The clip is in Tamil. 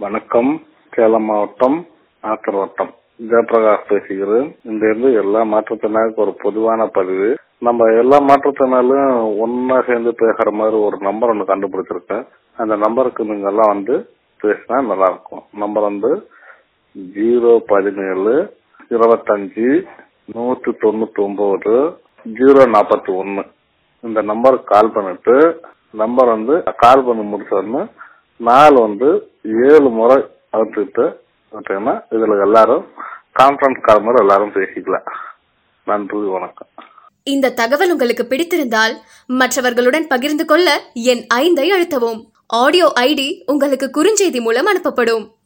வணக்கம் சேலம் மாவட்டம் ஆத்தர் வட்டம் ஜெயபிரகாஷ் பேசுகிறேன் இந்த இருந்து எல்லா மாற்றுத்திறனாளிக்கும் ஒரு பொதுவான பதிவு நம்ம எல்லா மாற்றுத்திறனாலும் ஒன்னா சேர்ந்து பேசுற மாதிரி ஒரு நம்பர் ஒன்று கண்டுபிடிச்சிருக்கேன் அந்த நம்பருக்கு நீங்க எல்லாம் வந்து பேசினா நல்லா இருக்கும் நம்பர் வந்து ஜீரோ பதினேழு இருபத்தஞ்சு நூத்தி தொண்ணூத்தி ஒன்பது ஜீரோ நாற்பத்தி ஒன்னு இந்த நம்பருக்கு கால் பண்ணிட்டு நம்பர் வந்து கால் பண்ணி முடிச்சோன்னு நாள் வந்து ஏழு முறை அவுத்துட்டு விட்டீங்கன்னா இதுல எல்லாரும் கான்ஃபரன்ஸ் கால் மாதிரி எல்லாரும் பேசிக்கலாம் நன்றி வணக்கம் இந்த தகவல் உங்களுக்கு பிடித்திருந்தால் மற்றவர்களுடன் பகிர்ந்து கொள்ள என் ஐந்தை அழுத்தவும் ஆடியோ ஐடி உங்களுக்கு குறுஞ்செய்தி மூலம் அனுப்பப்படும்